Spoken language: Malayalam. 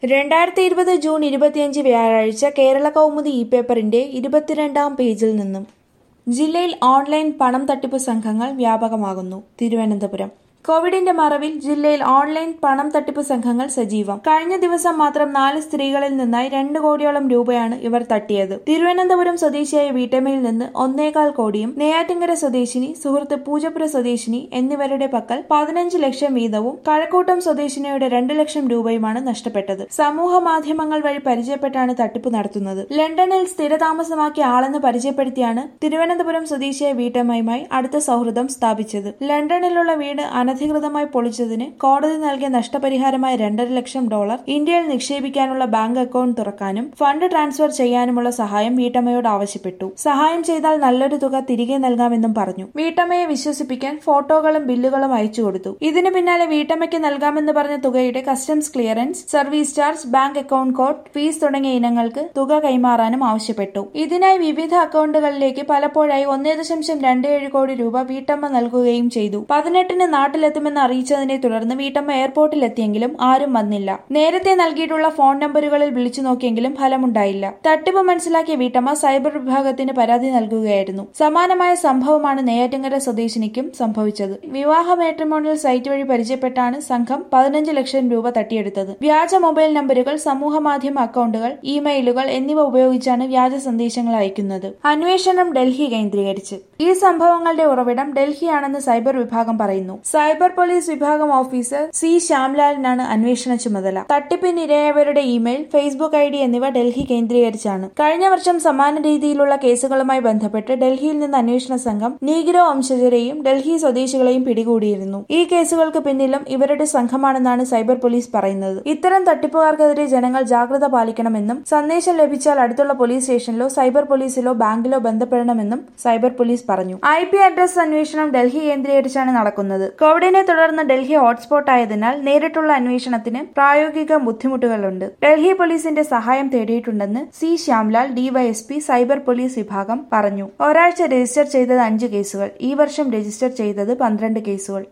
രണ്ടായിരത്തി ഇരുപത് ജൂൺ ഇരുപത്തിയഞ്ച് വ്യാഴാഴ്ച കേരള കൗമുദി ഇ പേപ്പറിന്റെ ഇരുപത്തിരണ്ടാം പേജിൽ നിന്നും ജില്ലയിൽ ഓൺലൈൻ പണം തട്ടിപ്പ് സംഘങ്ങൾ വ്യാപകമാകുന്നു തിരുവനന്തപുരം കോവിഡിന്റെ മറവിൽ ജില്ലയിൽ ഓൺലൈൻ പണം തട്ടിപ്പ് സംഘങ്ങൾ സജീവം കഴിഞ്ഞ ദിവസം മാത്രം നാല് സ്ത്രീകളിൽ നിന്നായി രണ്ട് കോടിയോളം രൂപയാണ് ഇവർ തട്ടിയത് തിരുവനന്തപുരം സ്വദേശിയായ വീട്ടമ്മയിൽ നിന്ന് ഒന്നേകാൽ കോടിയും നെയ്യാറ്റിങ്കര സ്വദേശിനി സുഹൃത്ത് പൂജപ്പുര സ്വദേശിനി എന്നിവരുടെ പക്കൽ പതിനഞ്ച് ലക്ഷം വീതവും കഴക്കൂട്ടം സ്വദേശിനിയുടെ രണ്ട് ലക്ഷം രൂപയുമാണ് നഷ്ടപ്പെട്ടത് സമൂഹ മാധ്യമങ്ങൾ വഴി പരിചയപ്പെട്ടാണ് തട്ടിപ്പ് നടത്തുന്നത് ലണ്ടനിൽ സ്ഥിരതാമസമാക്കിയ ആളെന്ന് പരിചയപ്പെടുത്തിയാണ് തിരുവനന്തപുരം സ്വദേശിയായ വീട്ടമ്മയുമായി അടുത്ത സൗഹൃദം സ്ഥാപിച്ചത് ലണ്ടനിലുള്ള വീട് അനധികൃതമായി പൊളിച്ചതിന് കോടതി നൽകിയ നഷ്ടപരിഹാരമായ രണ്ടര ലക്ഷം ഡോളർ ഇന്ത്യയിൽ നിക്ഷേപിക്കാനുള്ള ബാങ്ക് അക്കൗണ്ട് തുറക്കാനും ഫണ്ട് ട്രാൻസ്ഫർ ചെയ്യാനുമുള്ള സഹായം വീട്ടമ്മയോട് ആവശ്യപ്പെട്ടു സഹായം ചെയ്താൽ നല്ലൊരു തുക തിരികെ നൽകാമെന്നും പറഞ്ഞു വീട്ടമ്മയെ വിശ്വസിപ്പിക്കാൻ ഫോട്ടോകളും ബില്ലുകളും അയച്ചു കൊടുത്തു ഇതിനു പിന്നാലെ വീട്ടമ്മയ്ക്ക് നൽകാമെന്ന് പറഞ്ഞ തുകയുടെ customs clearance service charge bank account code fees തുടങ്ങിയ ഇനങ്ങൾക്ക് തുക കൈമാറാനും ആവശ്യപ്പെട്ടു ഇതിനായി വിവിധ അക്കൗണ്ടുകളിലേക്ക് പലപ്പോഴായി ഒന്നേ ദശാംശം രണ്ട് ഏഴ് കോടി രൂപ വീട്ടമ്മ നൽകുകയും ചെയ്തു പതിനെട്ടിന് നാട്ടിലെത്തുമെന്ന് അറിയിച്ചതിനെ തുടർന്ന് വീട്ടമ്മ എയർപോർട്ടിൽ എത്തിയെങ്കിലും ആരും വന്നില്ല നേരത്തെ നൽകിയിട്ടുള്ള ഫോൺ നമ്പറുകളിൽ വിളിച്ചു നോക്കിയെങ്കിലും ഫലമുണ്ടായില്ല തട്ടിപ്പ് മനസ്സിലാക്കിയ വീട്ടമ്മ സൈബർ വിഭാഗത്തിന് പരാതി നൽകുകയായിരുന്നു സമാനമായ സംഭവമാണ് നെയ്യാറ്റിങ്കര സ്വദേശിനിക്കും സംഭവിച്ചത് വിവാഹ മാട്രിമോണിയൽ സൈറ്റ് വഴി പരിചയപ്പെട്ടാണ് സംഘം പതിനഞ്ച് ലക്ഷം രൂപ തട്ടിയെടുത്തത് വ്യാജ മൊബൈൽ നമ്പറുകൾ സമൂഹ മാധ്യമ അക്കൗണ്ടുകൾ ഇമെയിലുകൾ എന്നിവ ഉപയോഗിച്ചാണ് വ്യാജ സന്ദേശങ്ങൾ അയക്കുന്നത് അന്വേഷണം ഡൽഹി കേന്ദ്രീകരിച്ച് ഈ സംഭവങ്ങളുടെ ഉറവിടം ഡൽഹിയാണെന്ന് സൈബർ വിഭാഗം പറയുന്നു സൈബർ പോലീസ് വിഭാഗം ഓഫീസർ സി ശ്യാംലാലിനാണ് അന്വേഷണ ചുമതല തട്ടിപ്പിനിരയായവരുടെ ഇമെയിൽ ഫേസ്ബുക്ക് ഐ ഡി എന്നിവ ഡൽഹി കേന്ദ്രീകരിച്ചാണ് കഴിഞ്ഞ വർഷം സമാന രീതിയിലുള്ള കേസുകളുമായി ബന്ധപ്പെട്ട് ഡൽഹിയിൽ നിന്ന് അന്വേഷണ സംഘം നീഗ്രോ വംശജരെയും ഡൽഹി സ്വദേശികളെയും പിടികൂടിയിരുന്നു ഈ കേസുകൾക്ക് പിന്നിലും ഇവരുടെ സംഘമാണെന്നാണ് സൈബർ പോലീസ് പറയുന്നത് ഇത്തരം തട്ടിപ്പുകാർക്കെതിരെ ജനങ്ങൾ ജാഗ്രത പാലിക്കണമെന്നും സന്ദേശം ലഭിച്ചാൽ അടുത്തുള്ള പോലീസ് സ്റ്റേഷനിലോ സൈബർ പോലീസിലോ ബാങ്കിലോ ബന്ധപ്പെടണമെന്നും സൈബർ പോലീസ് പറഞ്ഞു ഐ പി അഡ്രസ് അന്വേഷണം ഡൽഹി കേന്ദ്രീകരിച്ചാണ് നടക്കുന്നത് കോവിഡിനെ തുടർന്ന് ഡൽഹി ഹോട്ട്സ്പോട്ട് ആയതിനാൽ നേരിട്ടുള്ള അന്വേഷണത്തിന് പ്രായോഗിക ബുദ്ധിമുട്ടുകളുണ്ട് ഡൽഹി പോലീസിന്റെ സഹായം തേടിയിട്ടുണ്ടെന്ന് C Shyamlal DYSP cyber police വിഭാഗം പറഞ്ഞു ഒരാഴ്ച രജിസ്റ്റർ ചെയ്തത് അഞ്ച് കേസുകൾ ഈ വർഷം രജിസ്റ്റർ ചെയ്തത് പന്ത്രണ്ട് കേസുകൾ